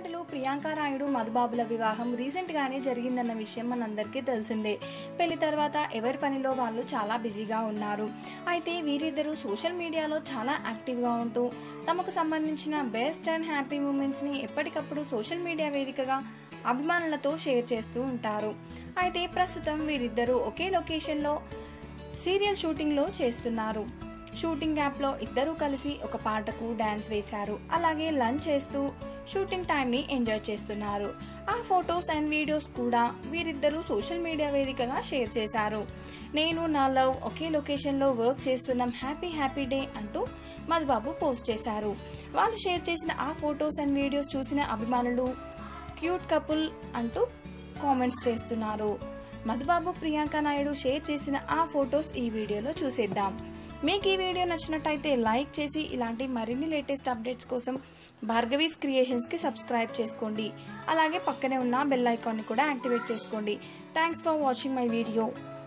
నటులు ప్రియాంక రాయుడు మధుబాబుల వివాహం రీసెంట్గానే జరిగిందన్న విషయం మనందరికీ తెలిసిందే పెళ్లి తర్వాత ఎవరి పనిలో వాళ్ళు చాలా బిజీగా ఉన్నారు అయితే వీరిద్దరూ సోషల్ మీడియాలో చాలా యాక్టివ్గా ఉంటూ తమకు సంబంధించిన బెస్ట్ అండ్ హ్యాపీ మూమెంట్స్ని ఎప్పటికప్పుడు సోషల్ మీడియా వేదికగా అభిమానులతో షేర్ చేస్తూ ఉంటారు అయితే ప్రస్తుతం వీరిద్దరూ ఒకే లొకేషన్లో సీరియల్ షూటింగ్లో చేస్తున్నారు షూటింగ్ యాప్లో ఇద్దరూ కలిసి ఒక పాటకు డ్యాన్స్ వేశారు అలాగే లంచ్ చేస్తూ షూటింగ్ టైంని ఎంజాయ్ చేస్తున్నారు ఆ ఫొటోస్ అండ్ వీడియోస్ కూడా వీరిద్దరూ సోషల్ మీడియా వేదికగా షేర్ చేశారు నేను నా లవ్ ఒకే లొకేషన్లో వర్క్ చేస్తున్నాం హ్యాపీ హ్యాపీ డే అంటూ మధుబాబు పోస్ట్ చేశారు వాళ్ళు షేర్ చేసిన ఆ ఫొటోస్ అండ్ వీడియోస్ చూసిన అభిమానులు క్యూట్ కపుల్ అంటూ కామెంట్స్ చేస్తున్నారు మధుబాబు ప్రియాంక నాయుడు షేర్ చేసిన ఆ ఫొటోస్ ఈ వీడియోలో చూసేద్దాం మీకు ఈ వీడియో నచ్చినట్టయితే లైక్ చేసి ఇలాంటి మరిన్ని లేటెస్ట్ అప్డేట్స్ కోసం భార్గవీస్ క్రియేషన్స్కి సబ్స్క్రైబ్ చేసుకోండి అలాగే పక్కనే ఉన్న బెల్ ఐకాన్ని కూడా యాక్టివేట్ చేసుకోండి thanks for watching my video